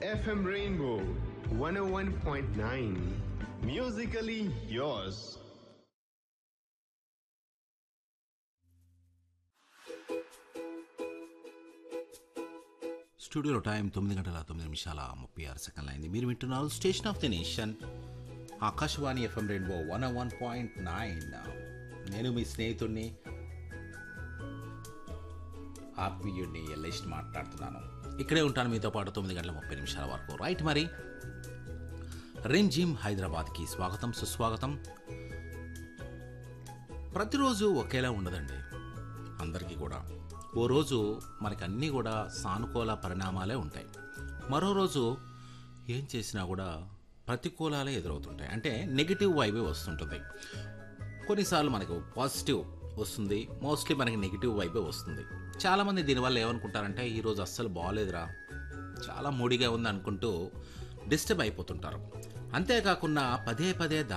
FM Rainbow 101.9. Musically yours. స్టూడియోలో time తొమ్మిది గంటల తొమ్మిది నిమిషాల ముప్పై ఆరు సెకండ్లు అయింది మీరు వింటున్నారు station of the nation Akashvani FM rainbow one one point nine నేను మీ స్నేహితుడిని ఆత్మీయుడిని ఎల్లేసి మాట్లాడుతున్నాను ఇక్కడే ఉంటాను మీతో పాటు తొమ్మిది గంటల ముప్పై నిమిషాల వరకు రైట్ మరి జిమ్ హైదరాబాద్కి స్వాగతం సుస్వాగతం ప్రతిరోజు ఒకేలా ఉండదండి అందరికీ కూడా ఓ రోజు మనకి అన్నీ కూడా సానుకూల పరిణామాలే ఉంటాయి మరో రోజు ఏం చేసినా కూడా ప్రతికూలాలే ఎదురవుతుంటాయి అంటే నెగిటివ్ వైబే వస్తుంటుంది కొన్నిసార్లు మనకు పాజిటివ్ వస్తుంది మోస్ట్లీ మనకి నెగిటివ్ వైబే వస్తుంది చాలామంది దీనివల్ల ఏమనుకుంటారంటే ఈరోజు అస్సలు బాగాలేదురా చాలా మూడిగా ఉంది అనుకుంటూ డిస్టర్బ్ అయిపోతుంటారు అంతేకాకుండా పదే పదే